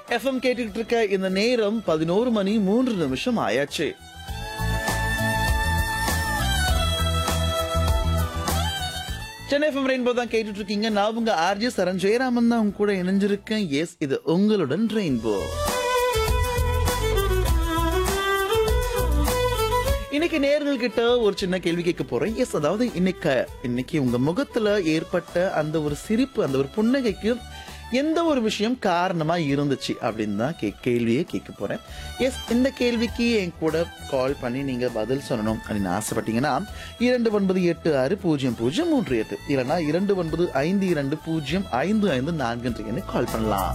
FM கேட்டுக்கிட்டு இருக்க இந்த நேரம் பதினோரு மணி மூன்று நிமிஷம் ஆயாச்சு சென்னை எஃப்எம் ரெயின்போ தான் கேட்டுட்டு இருக்கீங்க நான் உங்க ஆர்ஜி சரண் ஜெயராமன் தான் உங்க கூட இணைஞ்சிருக்கேன் எஸ் இது உங்களுடன் ரெயின்போ இன்னைக்கு நேர்கள் கிட்ட ஒரு சின்ன கேள்வி கேட்க போறேன் எஸ் அதாவது இன்னைக்கு இன்னைக்கு உங்க முகத்துல ஏற்பட்ட அந்த ஒரு சிரிப்பு அந்த ஒரு புன்னகைக்கு எந்த ஒரு விஷயம் காரணமா இருந்துச்சு அப்படின்னு தான் கே கேள்வியே கேட்க போறேன் எஸ் இந்த கேள்விக்கு என் கூட கால் பண்ணி நீங்க பதில் சொல்லணும் அப்படின்னு ஆசைப்பட்டீங்கன்னா இரண்டு ஒன்பது எட்டு ஆறு பூஜ்ஜியம் பூஜ்ஜியம் மூன்று எட்டு இல்லைன்னா இரண்டு ஒன்பது ஐந்து இரண்டு பூஜ்ஜியம் ஐந்து ஐந்து நான்குன்றீங்கன்னு கால் பண்ணலாம்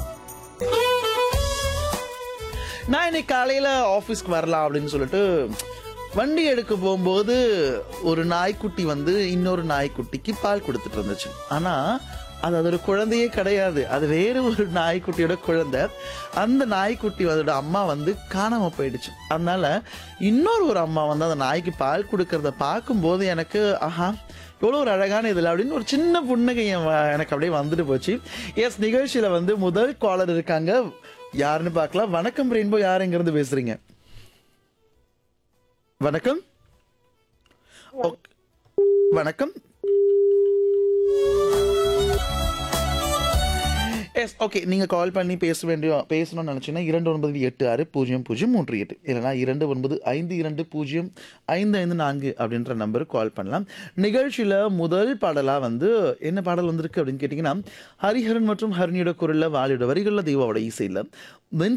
நான் இன்னைக்கு காலையில ஆபீஸ்க்கு வரலாம் அப்படின்னு சொல்லிட்டு வண்டி எடுக்க போகும்போது ஒரு நாய்க்குட்டி வந்து இன்னொரு நாய்க்குட்டிக்கு பால் கொடுத்துட்டு இருந்துச்சு ஆனா அது அதோட குழந்தையே கிடையாது அது வேற ஒரு நாய்க்குட்டியோட குழந்தை அந்த நாய்க்குட்டி அதோட அம்மா வந்து காணாம போயிடுச்சு அதனால இன்னொரு ஒரு அம்மா வந்து அந்த நாய்க்கு பால் கொடுக்கறத பார்க்கும்போது எனக்கு ஆஹா எவ்வளோ ஒரு அழகான இதில் அப்படின்னு ஒரு சின்ன புன்னகை என் வ- எனக்கு அப்படியே வந்துட்டு போச்சு எஸ் நிகழ்ச்சியில வந்து முதல் காலர் இருக்காங்க யாருன்னு பார்க்கலாம் வணக்கம் ரெயின்போ யார் எங்கிருந்து பேசுறீங்க வணக்கம் ஓக்- வணக்கம் எஸ் ஓகே நீங்கள் கால் பண்ணி பேச வேண்டிய பேசணும்னு நினச்சிங்கன்னா இரண்டு ஒன்பது எட்டு ஆறு பூஜ்ஜியம் பூஜ்ஜியம் மூன்று எட்டு இல்லைனா இரண்டு ஒன்பது ஐந்து இரண்டு பூஜ்ஜியம் ஐந்து ஐந்து நான்கு அப்படின்ற நம்பருக்கு கால் பண்ணலாம் நிகழ்ச்சியில் முதல் பாடலாக வந்து என்ன பாடல் வந்திருக்கு அப்படின்னு கேட்டிங்கன்னா ஹரிஹரன் மற்றும் ஹரணியோட குரலில் வாலியோட வரிகளில் தெய்வாவோட இசையில்